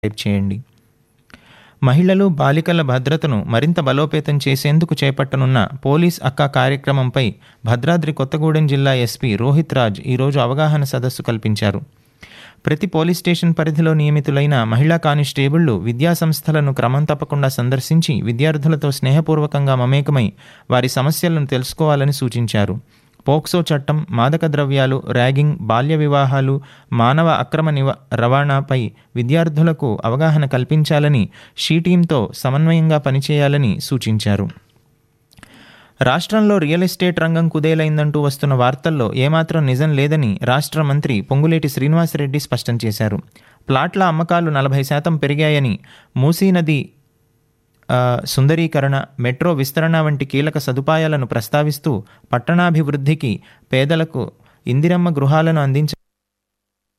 type చేయండి మహిళలు బాలికల భద్రతను మరింత బలోపేతం చేసేందుకు చేపట్టనున్న పోలీస్ అక్క కార్యక్రమంపై భద్రాద్రి కొత్తగూడెం జిల్లా ఎస్పీ రోహిత్ రాజ్ ఈరోజు అవగాహన సదస్సు కల్పించారు ప్రతి పోలీస్ స్టేషన్ పరిధిలో నియమితులైన మహిళా కానిస్టేబుళ్లు విద్యా సంస్థలను క్రమం తప్పకుండా సందర్శించి విద్యార్థులతో స్నేహపూర్వకంగా మమేకమై వారి సమస్యలను తెలుసుకోవాలని సూచించారు పోక్సో చట్టం మాదక ద్రవ్యాలు ర్యాగింగ్ బాల్య వివాహాలు మానవ అక్రమ నివ రవాణాపై విద్యార్థులకు అవగాహన కల్పించాలని షీ టీంతో సమన్వయంగా పనిచేయాలని సూచించారు రాష్ట్రంలో రియల్ ఎస్టేట్ రంగం కుదేలైందంటూ వస్తున్న వార్తల్లో ఏమాత్రం నిజం లేదని రాష్ట్ర మంత్రి పొంగులేటి శ్రీనివాసరెడ్డి స్పష్టం చేశారు ప్లాట్ల అమ్మకాలు నలభై శాతం పెరిగాయని మూసీ నది ఆ, సుందరీకరణ మెట్రో విస్తరణ వంటి కీలక సదుపాయాలను ప్రస్తావిస్తూ పట్టణాభివృద్ధికి పేదలకు ఇందిరమ్మ గృహాలను అందించ